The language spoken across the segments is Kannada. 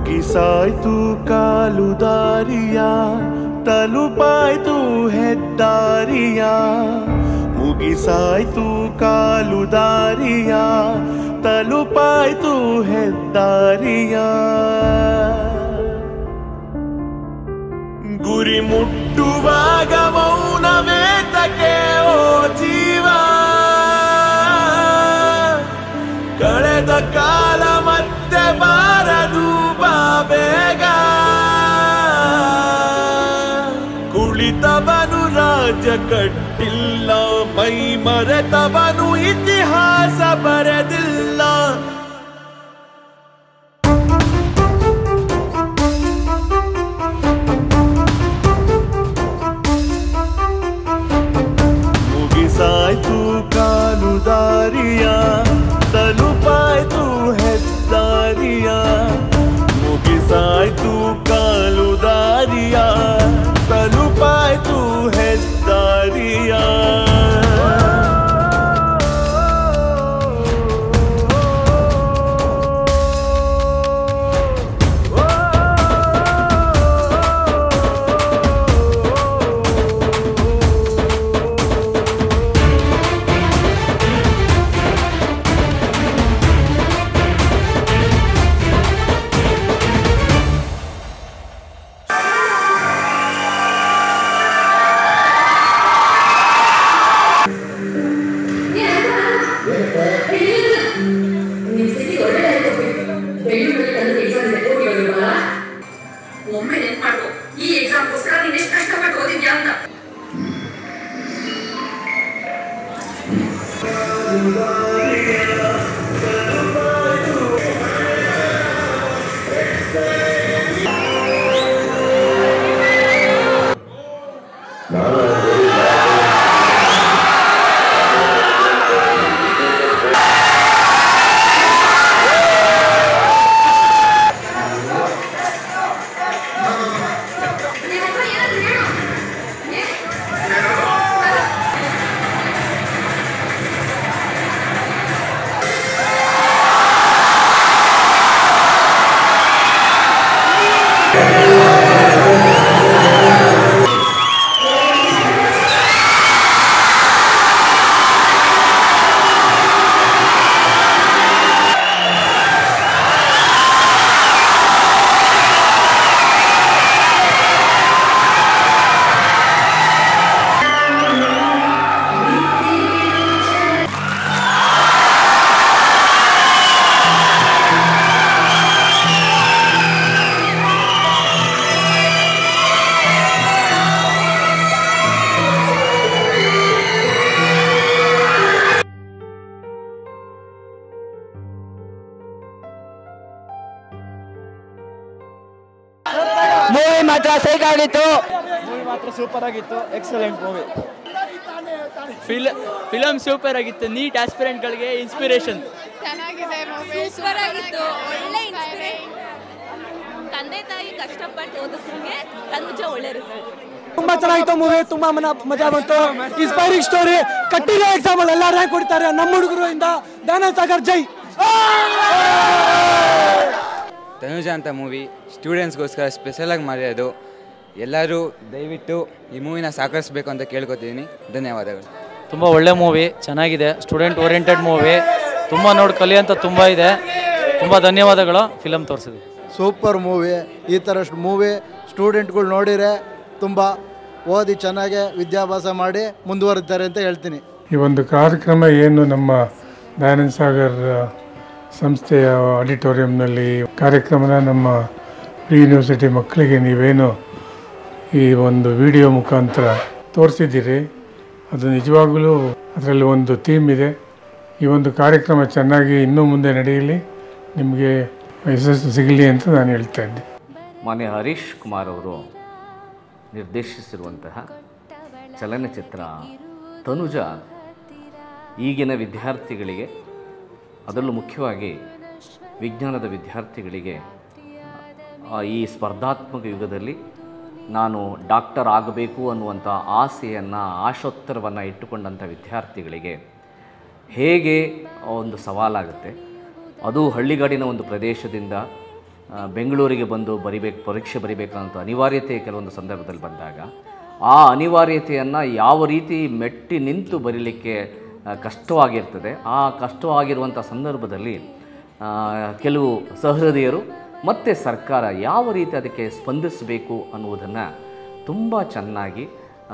ಮುಗಿಸಾಯ್ತು ಕಾಲು ದಾರಿಯ ತಲುಪಾಯ್ತು ಹೆದ್ದಾರಿಯ ಮುಗಿಸಾಯ್ತು ಕಾಲು ದಾರಿಯ ತಲುಪಾಯ್ತು ಹೆದ್ದಾರಿಯ ಗುರಿ ಮುಟ್ಟುವಾಗ ಮೌನವೇತಕ್ಕೆ ಓ ಜೀವ ಕಳೆದ ಕಾಲ ಮತ್ತೆ ಬಾರದು ಬಾ ಬೇಗ ಕುಳಿತವನು ರಾಜ್ಯ ಕಟ್ಟಿಲ್ಲ ಮೈ ಮರೆತವನು ಇತಿಹಾಸ ಬರೆದಿಲ್ಲ ಮುಗಿಸಾಯ್ತು ಕಾಲು ದಾರಿಯ ತಲುಪಾಯ್ತು ಹೆದ್ದಾರಿಯ ಮುಗಿಸಾಯ್ತು ಕಾಲು ದಾರಿಯ ತಲುಪಾಯ್ತು ಹೆದ್ದಾರಿಯ ಒಮ್ಮೆ ನೆನ್ಪು ಮಾಡ್ಕೊ ಈ ಎಕ್ಸಾಮ್ಗೋಸ್ಕರ ನೀನ್ ಎಷ್ಟು ಕಷ್ಟಪಟ್ಟು ಓದಿದ್ಯಾ ಅಂತ ನಿನ್ ಹತ್ರ ಏನಾದ್ರು ಹೇಳು ಏ? ಮೂವಿ ಮಾತ್ರ ಸೈಕ್ ಆಗಿತ್ತು ಮೂವಿ ಮಾತ್ರ ಸೂಪರ್ ಆಗಿತ್ತು ಎಕ್ಸಲೆಂಟ್ ಮೂವಿ ಫಿಲ್ ಫಿಲಮ್ ಸೂಪರ್ ಆಗಿತ್ತು ನೀಟ್ ಆಸ್ಪಿರೆಂಟ್ಗಳಿಗೆ ಇನ್ಸ್ಪಿರೇಷನ್ ಚೆನ್ನಾಗಿದೆ ಸೂಪರ್ ಆಗಿತ್ತು ಒಳ್ಳೆ ಇನ್ಸ್ಪಿರೇಷನ್ ತಂದೆ ತಾಯಿ ಕಷ್ಟಪಟ್ಟು ಓದಿಸ್ರಿಗೆ ತನುಜ ಒಳ್ಳೆ ರಿಸಲ್ಟ್ ತುಂಬಾ ಚೆನ್ನಾಗಿತ್ತು ಮೂವಿ ತುಂಬಾ ಮನ ಮಜಾ ಬಂತು ಇನ್ಸ್ಪೈರಿಂಗ್ ಸ್ಟೋರಿ ಕಟ್ಟಿರೋ ಎಕ್ಸಾಮ್ ಅಲ್ಲಿ ಎಲ್ಲ ರ್ಯಾಂಕ್ ಕೊಡ್ತಾರೆ ನಮ್ಮ ಹುಡುಗರು ಇಂದ ದಾನಂದ್ ಸಾಗರ್ ಜೈ ತನುಜ ಅಂತ ಮೂವಿ ಸ್ಟೂಡೆಂಟ್ಸ್ಗೋಸ್ಕರ ಸ್ಪೆಷಲಾಗಿ ಮಾಡಿರೋದು ಎಲ್ಲರೂ ದಯವಿಟ್ಟು ಈ ಮೂವಿನ ಸಹಕರಿಸಬೇಕು ಅಂತ ಕೇಳ್ಕೊತಿದ್ದೀನಿ ಧನ್ಯವಾದಗಳು ತುಂಬ ಒಳ್ಳೆ ಮೂವಿ ಚೆನ್ನಾಗಿದೆ ಸ್ಟೂಡೆಂಟ್ ಓರಿಯೆಂಟೆಡ್ ಮೂವಿ ತುಂಬ ನೋಡಿ ಕಲಿಯೋಂಥ ತುಂಬ ಇದೆ ತುಂಬ ಧನ್ಯವಾದಗಳು ಫಿಲಮ್ ತೋರಿಸಿದೆ ಸೂಪರ್ ಮೂವಿ ಈ ಥರ ಮೂವಿ ಸ್ಟೂಡೆಂಟ್ಗಳು ನೋಡಿದರೆ ತುಂಬ ಓದಿ ಚೆನ್ನಾಗೆ ವಿದ್ಯಾಭ್ಯಾಸ ಮಾಡಿ ಮುಂದುವರಿತಾರೆ ಅಂತ ಹೇಳ್ತೀನಿ ಈ ಒಂದು ಕಾರ್ಯಕ್ರಮ ಏನು ನಮ್ಮ ದಯಾನಂದ ಸಾಗರ್ ಸಂಸ್ಥೆಯ ಆಡಿಟೋರಿಯಂನಲ್ಲಿ ಕಾರ್ಯಕ್ರಮನ ನಮ್ಮ ಪ್ರಿ ಯೂನಿವರ್ಸಿಟಿ ಮಕ್ಕಳಿಗೆ ನೀವೇನು ಈ ಒಂದು ವಿಡಿಯೋ ಮುಖಾಂತರ ತೋರಿಸಿದ್ದೀರಿ ಅದು ನಿಜವಾಗಲೂ ಅದರಲ್ಲಿ ಒಂದು ಥೀಮ್ ಇದೆ ಈ ಒಂದು ಕಾರ್ಯಕ್ರಮ ಚೆನ್ನಾಗಿ ಇನ್ನೂ ಮುಂದೆ ನಡೆಯಲಿ ನಿಮಗೆ ಯಶಸ್ಸು ಸಿಗಲಿ ಅಂತ ನಾನು ಹೇಳ್ತಾ ಇದ್ದೆ ಮಾನ್ಯ ಹರೀಶ್ ಕುಮಾರ್ ಅವರು ನಿರ್ದೇಶಿಸಿರುವಂತಹ ಚಲನಚಿತ್ರ ತನುಜ ಈಗಿನ ವಿದ್ಯಾರ್ಥಿಗಳಿಗೆ ಅದರಲ್ಲೂ ಮುಖ್ಯವಾಗಿ ವಿಜ್ಞಾನದ ವಿದ್ಯಾರ್ಥಿಗಳಿಗೆ ಆ, ಈ ಸ್ಪರ್ಧಾತ್ಮಕ ಯುಗದಲ್ಲಿ ನಾನು ಡಾಕ್ಟರ್ ಆಗಬೇಕು ಅನ್ನುವಂಥ ಆಸೆಯನ್ನು ಆಶೋತ್ತರವನ್ನು ಇಟ್ಟುಕೊಂಡಂಥ ವಿದ್ಯಾರ್ಥಿಗಳಿಗೆ ಹೇಗೆ ಒಂದು ಸವಾಲಾಗುತ್ತೆ ಅದು ಹಳ್ಳಿಗಾಡಿನ ಒಂದು ಪ್ರದೇಶದಿಂದ ಆ, ಬೆಂಗಳೂರಿಗೆ ಬಂದು ಬರಿಬೇಕು ಪರೀಕ್ಷೆ ಬರಿಬೇಕಂತ ಅನಿವಾರ್ಯತೆ ಕೆಲವೊಂದು ಸಂದರ್ಭದಲ್ಲಿ ಬಂದಾಗ ಆ ಅನಿವಾರ್ಯತೆಯನ್ನು ಯಾವ ರೀತಿ ಮೆಟ್ಟಿ ನಿಂತು ಬರೀಲಿಕ್ಕೆ ಆ, ಕಷ್ಟವಾಗಿರ್ತದೆ ಆ ಕಷ್ಟವಾಗಿರುವಂಥ ಸಂದರ್ಭದಲ್ಲಿ ಆ, ಕೆಲವು ಸಹೃದಯರು ಮತ್ತು ಸರ್ಕಾರ ಯಾವ ರೀತಿ ಅದಕ್ಕೆ ಸ್ಪಂದಿಸಬೇಕು ಅನ್ನುವುದನ್ನು ತುಂಬ ಚೆನ್ನಾಗಿ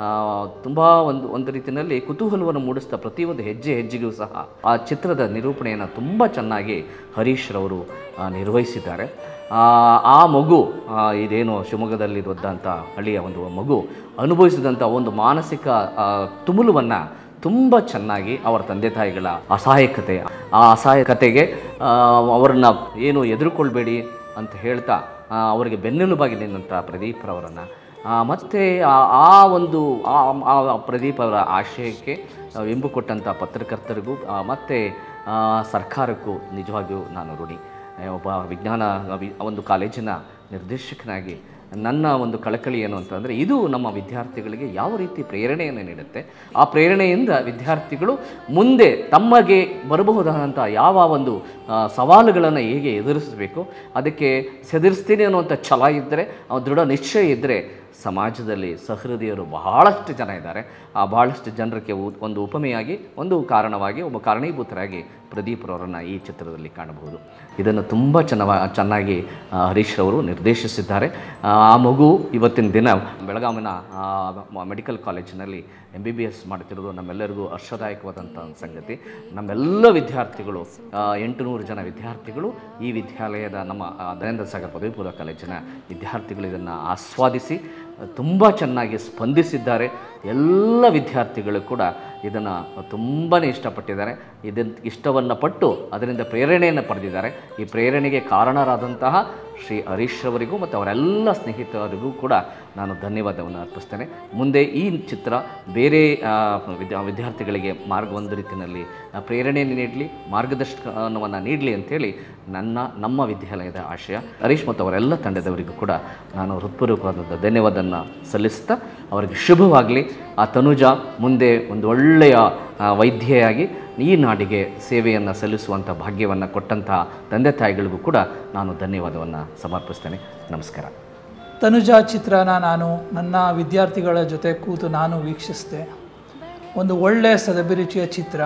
ತುಂಬ ಒಂದು ಒಂದು ರೀತಿಯಲ್ಲಿ ಕುತೂಹಲವನ್ನು ಮೂಡಿಸ್ತಾ ಪ್ರತಿಯೊಂದು ಹೆಜ್ಜೆ ಹೆಜ್ಜೆಗೂ ಸಹ ಆ ಚಿತ್ರದ ನಿರೂಪಣೆಯನ್ನು ತುಂಬ ಚೆನ್ನಾಗಿ ಹರೀಶ್ ರವರು ಆ, ನಿರ್ವಹಿಸಿದ್ದಾರೆ ಆ, ಆ ಮಗು ಆ, ಇದೇನು ಶಿವಮೊಗ್ಗದಲ್ಲಿರುವಂಥ ಹಳ್ಳಿಯ ಒಂದು ಮಗು ಅನುಭವಿಸಿದಂಥ ಒಂದು ಮಾನಸಿಕ ಆ, ತುಮುಲವನ್ನು ತುಂಬ ಚೆನ್ನಾಗಿ ಅವರ ತಂದೆ ತಾಯಿಗಳ ಅಸಹಾಯಕತೆ ಆ ಅಸಹಾಯಕತೆಗೆ ಆ, ಅವರನ್ನ ಏನು ಎದುರುಕೊಳ್ಬೇಡಿ ಅಂತ ಹೇಳ್ತಾ ಆ, ಅವರಿಗೆ ಬೆನ್ನೆಲುಬಾಗಿ ನಿನ್ನಂಥ ಪ್ರದೀಪ್ ರವರನ್ನು ಮತ್ತು ಆ ಒಂದು ಆ ಆ ಪ್ರದೀಪ್ ಅವರ ಆಶಯಕ್ಕೆ ಆ, ಇಂಬು ಕೊಟ್ಟಂಥ ಪತ್ರಕರ್ತರಿಗೂ ಮತ್ತು ಸರ್ಕಾರಕ್ಕೂ ನಿಜವಾಗಿಯೂ ನಾನು ಋಣಿ ಆ, ಒಬ್ಬ ವಿಜ್ಞಾನ ವಿ- ಒಂದು ಕಾಲೇಜಿನ ನಿರ್ದೇಶಕನಾಗಿ ನನ್ನ ಒಂದು ಕಳಕಳಿ ಏನು ಅಂತಂದರೆ ಇದು ನಮ್ಮ ವಿದ್ಯಾರ್ಥಿಗಳಿಗೆ ಯಾವ ರೀತಿ ಪ್ರೇರಣೆಯನ್ನು ನೀಡುತ್ತೆ ಆ ಪ್ರೇರಣೆಯಿಂದ ವಿದ್ಯಾರ್ಥಿಗಳು ಮುಂದೆ ತಮಗೆ ಬರಬಹುದಾದಂಥ ಯಾವ ಒಂದು ಆ, ಸವಾಲುಗಳನ್ನು ಹೇಗೆ ಎದುರಿಸಬೇಕು ಅದಕ್ಕೆ ಸೆದರಿಸ್ತೀನಿ ಅನ್ನುವಂಥ ಛಲ ಇದ್ದರೆ ಆ ದೃಢ ನಿಶ್ಚಯ ಇದ್ದರೆ ಸಮಾಜದಲ್ಲಿ ಸಹೃದಯರು ಬಹಳಷ್ಟು ಜನ ಇದ್ದಾರೆ ಆ ಬಹಳಷ್ಟು ಜನರಿಗೆ ಉ- ಒಂದು ಉಪಮೆಯಾಗಿ ಒಂದು ಕಾರಣವಾಗಿ ಒಬ್ಬ ಕಾರಣೀಭೂತರಾಗಿ ಪ್ರದೀಪ್ ರವರನ್ನು ಈ ಚಿತ್ರದಲ್ಲಿ ಕಾಣಬಹುದು ಇದನ್ನು ತುಂಬ ಚೆನ್ನವ ಚೆನ್ನಾಗಿ ಆ, ಹರೀಶ್ ಅವರು ನಿರ್ದೇಶಿಸಿದ್ದಾರೆ ಆ ಆ ಮಗು ಇವತ್ತಿನ ದಿನ ಬೆಳಗಾವಿನ ಆ, ಮ- ಮೆಡಿಕಲ್ ಕಾಲೇಜಿನಲ್ಲಿ ಎಂ ಬಿ ಬಿ ಎಸ್ ಮಾಡ್ತಿರೋದು ನಮ್ಮೆಲ್ಲರಿಗೂ ಹರ್ಷದಾಯಕವಾದಂಥ ಒಂದು ಸಂಗತಿ ನಮ್ಮೆಲ್ಲ ವಿದ್ಯಾರ್ಥಿಗಳು ಆ, ಎಂಟುನೂರು ಜನ ವಿದ್ಯಾರ್ಥಿಗಳು ಈ ವಿದ್ಯಾಲಯದ ನಮ್ಮ ಆ, ದಯಾನಂದ ಸಾಗರ್ ಪದವಿ ಪೂರ್ವ ಕಾಲೇಜಿನ ವಿದ್ಯಾರ್ಥಿಗಳು ಇದನ್ನು ಆಸ್ವಾದಿಸಿ ತುಂಬ ಚೆನ್ನಾಗಿ ಸ್ಪಂದಿಸಿದ್ದಾರೆ ಎಲ್ಲ ವಿದ್ಯಾರ್ಥಿಗಳು ಕೂಡ ಇದನ್ನು ತುಂಬಾ ಇಷ್ಟಪಟ್ಟಿದ್ದಾರೆ ಇದನ್ನು ಇಷ್ಟವನ್ನು ಪಟ್ಟು ಅದರಿಂದ ಪ್ರೇರಣೆಯನ್ನು ಪಡೆದಿದ್ದಾರೆ ಈ ಪ್ರೇರಣೆಗೆ ಕಾರಣರಾದಂತಹ ಶ್ರೀ ಹರೀಶ್ ಅವರಿಗೂ ಮತ್ತು ಅವರೆಲ್ಲ ಸ್ನೇಹಿತರಿಗೂ ಕೂಡ ನಾನು ಧನ್ಯವಾದವನ್ನು ಅರ್ಪಿಸ್ತೇನೆ ಮುಂದೆ ಈ ಚಿತ್ರ ಬೇರೆ ಆ, ವಿದ್ಯಾ ವಿದ್ಯಾರ್ಥಿಗಳಿಗೆ ಮಾರ್ಗ ಒಂದು ರೀತಿಯಲ್ಲಿ ಆ, ಪ್ರೇರಣೆಯನ್ನು ನೀಡಲಿ ಮಾರ್ಗದರ್ಶನವನ್ನು ನೀಡಲಿ ಅಂಥೇಳಿ ನನ್ನ ನಮ್ಮ ವಿದ್ಯಾಲಯದ ಆಶಯ ಹರೀಶ್ ಮತ್ತು ಅವರೆಲ್ಲ ತಂಡದವರಿಗೂ ಕೂಡ ನಾನು ಹೃತ್ಪೂರ್ವಕವಾದಂಥ ಧನ್ಯವಾದವನ್ನು ಸಲ್ಲಿಸ್ತಾ ಅವರಿಗೆ ಶುಭವಾಗಲಿ ಆ ತನುಜ ಮುಂದೆ ಒಂದು ಒಳ್ಳೆಯ ಆ, ವೈದ್ಯೆಯಾಗಿ ಈ ನಾಡಿಗೆ ಸೇವೆಯನ್ನು ಸಲ್ಲಿಸುವಂಥ ಭಾಗ್ಯವನ್ನು ಕೊಟ್ಟಂತಹ ತಂದೆ ತಾಯಿಗಳಿಗೂ ಕೂಡ ನಾನು ಧನ್ಯವಾದವನ್ನು ಸಮರ್ಪಿಸ್ತೇನೆ ನಮಸ್ಕಾರ ತನುಜಾ ಚಿತ್ರನ ನಾನು ನನ್ನ ವಿದ್ಯಾರ್ಥಿಗಳ ಜೊತೆ ಕೂತು ನಾನು ವೀಕ್ಷಿಸಿದೆ ಒಂದು ಒಳ್ಳೆಯ ಸದಭಿರುಚಿಯ ಚಿತ್ರ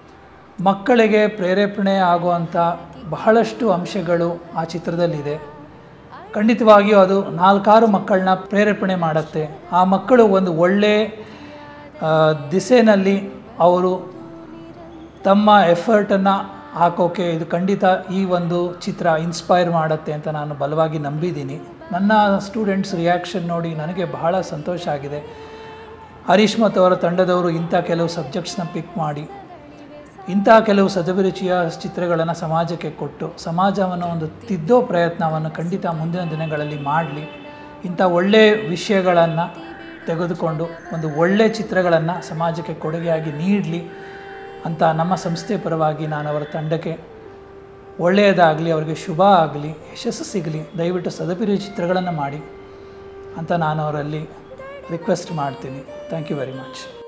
ಮಕ್ಕಳಿಗೆ ಪ್ರೇರೇಪಣೆ ಆಗುವಂಥ ಬಹಳಷ್ಟು ಅಂಶಗಳು ಆ ಚಿತ್ರದಲ್ಲಿದೆ ಖಂಡಿತವಾಗಿಯೂ ಅದು ನಾಲ್ಕಾರು ಮಕ್ಕಳನ್ನ ಪ್ರೇರೇಪಣೆ ಮಾಡುತ್ತೆ ಆ ಮಕ್ಕಳು ಒಂದು ಒಳ್ಳೆ ಆ, ದಿಸೆನಲ್ಲಿ ಅವರು ತಮ್ಮ ಎಫರ್ಟನ್ನು ಹಾಕೋಕೆ ಇದು ಖಂಡಿತ ಈ ಒಂದು ಚಿತ್ರ ಇನ್ಸ್ಪೈರ್ ಮಾಡುತ್ತೆ ಅಂತ ನಾನು ಬಲವಾಗಿ ನಂಬಿದ್ದೀನಿ ನನ್ನ ಸ್ಟೂಡೆಂಟ್ಸ್ ರಿಯಾಕ್ಷನ್ ನೋಡಿ ನನಗೆ ಬಹಳ ಸಂತೋಷ ಆಗಿದೆ ಹರೀಶ್ ಮತ್ತು ಅವರ ತಂಡದವರು ಇಂಥ ಕೆಲವು ಸಬ್ಜೆಕ್ಟ್ಸ್ನ ಪಿಕ್ ಮಾಡಿ ಇಂಥ ಕೆಲವು ಸದಭಿರುಚಿಯ ಚಿತ್ರಗಳನ್ನು ಸಮಾಜಕ್ಕೆ ಕೊಟ್ಟು ಸಮಾಜವನ್ನು ಒಂದು ತಿದ್ದೋ ಪ್ರಯತ್ನವನ್ನು ಖಂಡಿತ ಮುಂದಿನ ದಿನಗಳಲ್ಲಿ ಮಾಡಲಿ ಇಂಥ ಒಳ್ಳೆಯ ವಿಷಯಗಳನ್ನು ತೆಗೆದುಕೊಂಡು ಒಂದು ಒಳ್ಳೆಯ ಚಿತ್ರಗಳನ್ನು ಸಮಾಜಕ್ಕೆ ಕೊಡುಗೆಯಾಗಿ ನೀಡಲಿ ಅಂತ ನಮ್ಮ ಸಂಸ್ಥೆ ಪರವಾಗಿ ನಾನು ಅವರ ತಂಡಕ್ಕೆ ಒಳ್ಳೆಯದಾಗಲಿ ಅವರಿಗೆ ಶುಭ ಆಗಲಿ ಯಶಸ್ಸು ಸಿಗಲಿ ದಯವಿಟ್ಟು ಸದಭಿರುಚಿ ಚಿತ್ರಗಳನ್ನು ಮಾಡಿ ಅಂತ ನಾನು ಅವರಲ್ಲಿ ರಿಕ್ವೆಸ್ಟ್ ಮಾಡ್ತೀನಿ ಥ್ಯಾಂಕ್ ಯು ವೆರಿ ಮಚ್